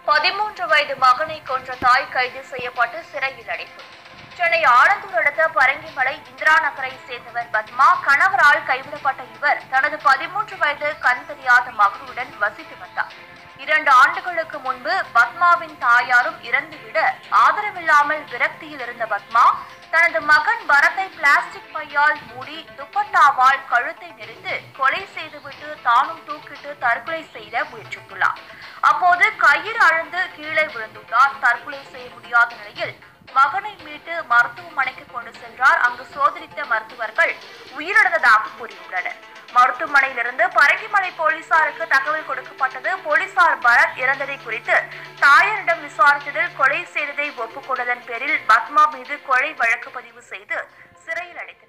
பதிமூன்று வயது மகனை கொன்ற தாய் கைது செய்யப்பட்டு சிறையில் அடைப்பு சென்னை ஆலந்தூர் அடுத்த பரங்கிமலை இந்திரா நகரை சேர்ந்தவர் பத்மா கணவரால் கைவிடப்பட்ட இவர் தனது பதிமூன்று வயது கண் தெரியாத மகனுடன் வசித்து வந்தார் இரண்டு ஆண்டுகளுக்கு முன்பு பத்மாவின் தாயாரும் இறந்துவிட ஆதரவில்லாமல் விரக்தியில் இருந்த பத்மா தனது மகன் பரத்தை பிளாஸ்டிக் பையால் மூடி துப்பட்டாவால் கழுத்தை நெரித்து கொலை செய்துவிட்டு தானும் தூக்கிட்டு தற்கொலை செய்த முயற்சித்துள்ளார் அப்போது கயிறு அழுந்து கீழே விழுந்துள்ளார் தற்கொலை செய்ய முடியாத நிலையில் மகனை மீட்டு மருத்துவமனைக்கு கொண்டு சென்றார் அங்கு சோதரித்த மருத்துவர்கள் உயிரிழந்ததாக கூறியுள்ளனர் மருத்துவமனையிலிருந்து பரங்கிமலை போலீசாருக்கு தகவல் கொடுக்கப்பட்டது போலீசார் பரத் இறந்ததை குறித்து தாயாரிடம் விசாரித்ததில் கொலை செய்ததை ஒப்புக்கொண்டதன் பேரில் பத்மா மீது கொலை வழக்கு பதிவு செய்து சிறையில் அடைத்தனர்